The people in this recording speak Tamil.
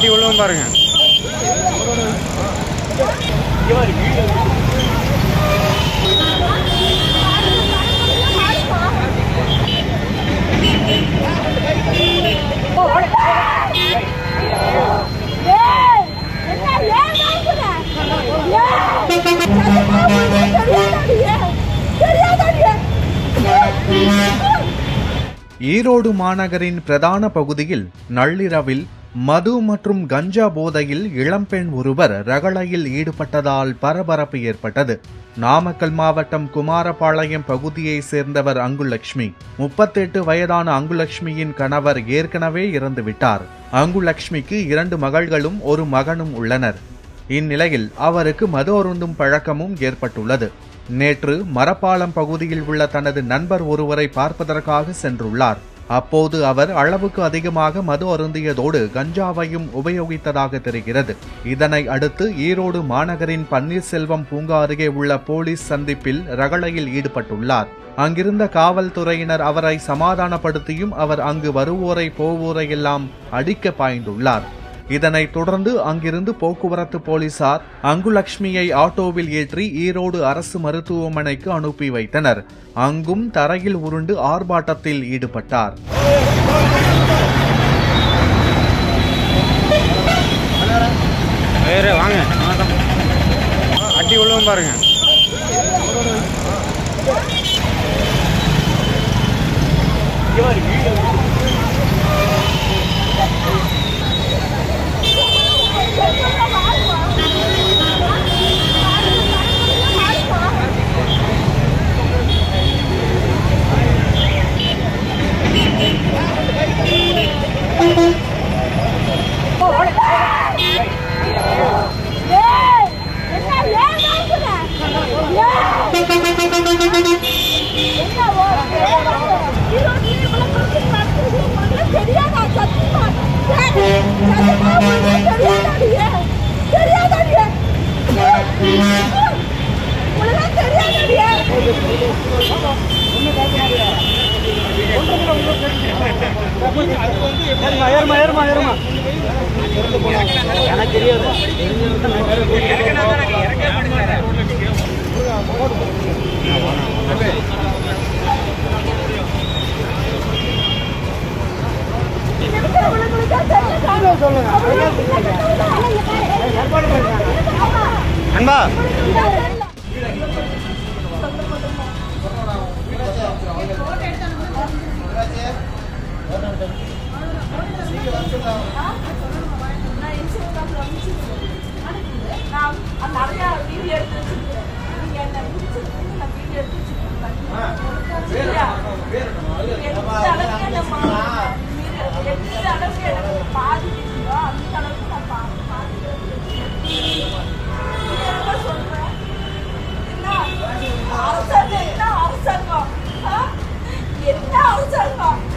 அடி உள்ளவன் பாருங்க ஏய் என்ன ஏன் வாங்குற ஏய் சத்தமா தெரியாதடியே தெரியாதடியே ஈரோடு மாநகரின் பிரதான பகுதியில் நள்ளிரவில் மது மற்றும் கஞ்சா போதையில் இளம்பெண் ஒருவர் ரகளையில் ஈடுபட்டதால் பரபரப்பு ஏற்பட்டது நாமக்கல் மாவட்டம் குமாரபாளையம் பகுதியைச் சேர்ந்தவர் அங்குலட்சுமி முப்பத்தெட்டு வயதான அங்குலட்சுமியின் கணவர் ஏற்கனவே இறந்துவிட்டார் அங்குலட்சுமிக்கு இரண்டு மகள்களும் ஒரு மகனும் உள்ளனர் இந்நிலையில் அவருக்கு மது அருந்தும் பழக்கமும் ஏற்பட்டுள்ளது நேற்று மரப்பாலம் பகுதியில் உள்ள தனது நண்பர் ஒருவரை பார்ப்பதற்காக சென்றுள்ளார் அப்போது அவர் அளவுக்கு அதிகமாக மது அருந்தியதோடு கஞ்சாவையும் உபயோகித்ததாக தெரிகிறது இதனை அடுத்து ஈரோடு மாநகரின் பன்னீர்செல்வம் பூங்கா அருகே உள்ள போலீஸ் சந்திப்பில் ரகளையில் ஈடுபட்டுள்ளார் அங்கிருந்த காவல்துறையினர் அவரை சமாதானப்படுத்தியும் அவர் அங்கு வருவோரை போவோரை எல்லாம் அடிக்க பாய்ந்துள்ளார் இதனைத் தொடர்ந்து அங்கிருந்து போக்குவரத்து போலீசார் அங்குலட்சுமியை ஆட்டோவில் ஏற்றி ஈரோடு அரசு மருத்துவமனைக்கு அனுப்பி வைத்தனர் அங்கும் தரையில் உருண்டு ஆர்ப்பாட்டத்தில் ஈடுபட்டார் வேறு வாங்க அடி உள்ளவன் பாருங்க ஏய் என்ன ஏன் வாங்குற ஏய் என்ன ஓ ஹீரோ நீ இவ்வளவு பிரச்சனை நடக்குது முதல்ல தெரியாதா சத்தியமா ஏய் சத்தியமா உனக்கு தெரியாதாடியே தெரியாதாடியே உனக்கு தெரியாதாடியே அன்பா நான் நிறைய வீடியோ எடுத்து வச்சிருக்கேன் நீங்க என்ன முடிச்சிருக்கீங்க நான் வீடியோ எடுத்து வச்சிருக்கேன் சரியா? எந்த அளவுக்கு என்ன மா- மீறி- எந்த அளவுக்கு எனக்கு பாதிக்குதோ அந்த அளவுக்கு நான் பா- பாதிக்கிறேன். நீ என்ன சொல்ற? என்ன? அரசாங்கம் என்ன அரசாங்கம் ஆ? என்ன அரசாங்கம்